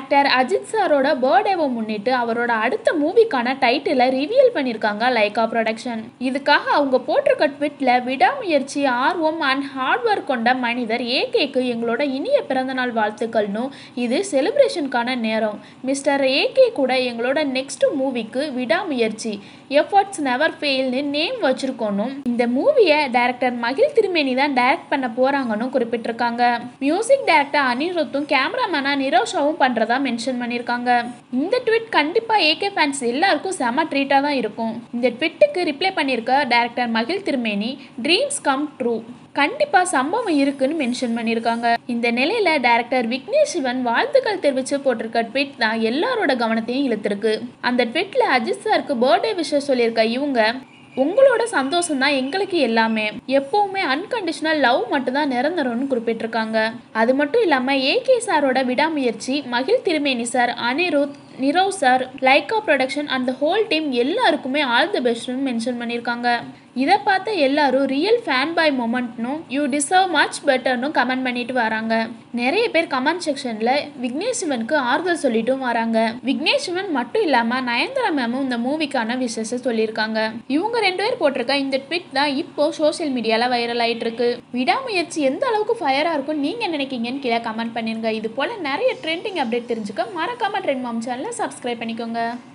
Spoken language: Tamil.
டேரக்டர் அஜித் சாரோட பர்த்டேவை முன்னிட்டு அவரோட அடுத்த மூவிக்கான டைட்டிலை ரிவீல் பண்ணியிருக்காங்க லைகா ப்ரொடக்ஷன் இதுக்காக அவங்க போட்டிருக்க ட்விட்டில் விடாமுயற்சி ஆர்வம் அண்ட் ஹார்ட் ஒர்க் கொண்ட மனிதர் ஏகேக்கு எங்களோட இனிய பிறந்தநாள் வாழ்த்துக்கள்னும் இது செலிப்ரேஷனுக்கான நேரம் மிஸ்டர் ஏகே கூட எங்களோட நெக்ஸ்ட் மூவிக்கு விடாமுயற்சி எஃபர்ட்ஸ் நெவர் ஃபெயில்னு நேம் வச்சிருக்கோனும் இந்த மூவியை டைரக்டர் மகிழ் திருமேனி தான் டைரக்ட் பண்ண போறாங்கன்னு குறிப்பிட்டிருக்காங்க மியூசிக் டைரக்டர் அனிருத்தும் கேமராமேனா நிரோஷாவும் பண்றதா மென்ஷன் பண்ணியிருக்காங்க இந்த ட்விட் கண்டிப்பா ஏகே ஃபேன்ஸ் எல்லாருக்கும் செம ட்ரீட்டாக தான் இருக்கும் இந்த ட்விட்டுக்கு ரிப்ளை பண்ணியிருக்க டைரக்டர் மகிழ் திருமேனி ட்ரீம்ஸ் கம் ட்ரூ கண்டிப்பா சம்பவம் இருக்குன்னு மென்ஷன் பண்ணியிருக்காங்க இந்த நிலையில டைரக்டர் விக்னேஷ் சிவன் வாழ்த்துக்கள் தெரிவிச்சு போட்டிருக்க ட்வீட் தான் எல்லாரோட கவனத்தையும் இழுத்திருக்கு அந்த ட்வீட்ல அஜித் சாருக்கு பர்த்டே விஷயம் சொல்லியிருக்க இவங்க உங்களோட சந்தோஷம் தான் எங்களுக்கு எல்லாமே எப்பவுமே அன்கண்டிஷனல் லவ் மட்டும்தான் நிரந்தரம்னு குறிப்பிட்டிருக்காங்க அது மட்டும் இல்லாமல் ஏகே சாரோட விடாமுயற்சி மகிழ் Thirumeni sir Anirudh Nirav sir Lyca production and whole team எல்லாருக்குமே ஆல் தி பெஸ்ட்னு மென்ஷன் பண்ணியிருக்காங்க இதை பார்த்த எல்லாரும் ரியல் ஃபேன் பாய் மொமெண்ட்னும் யூ டிசர்வ் மச் பெட்டர்னு கமெண்ட் பண்ணிட்டு வராங்க நிறைய பேர் கமெண்ட் செக்ஷனில் விக்னேஷ் சிவனுக்கு ஆறுதல் சொல்லிட்டும் வராங்க விக்னேஷ் சிவன் மட்டும் இல்லாமல் நயன்தாரா மேமும் இந்த மூவிக்கான விசேஷம் சொல்லியிருக்காங்க இவங்க ரெண்டு பேர் போட்டிருக்க இந்த ட்விட் தான் இப்போ சோஷியல் மீடியாவில் வைரல் ஆயிட்டு இருக்கு விடாமுயற்சி எந்த அளவுக்கு ஃபயராக இருக்கும் நீங்கள் நினைக்கிங்கன்னு கீழே கமெண்ட் பண்ணிருங்க இது போல் நிறைய ட்ரெண்டிங் அப்டேட் தெரிஞ்சுக்க மறக்காம ட்ரெண்ட் மாம் சேனலை சப்ஸ்கிரைப் பண்ணிக்கோங்க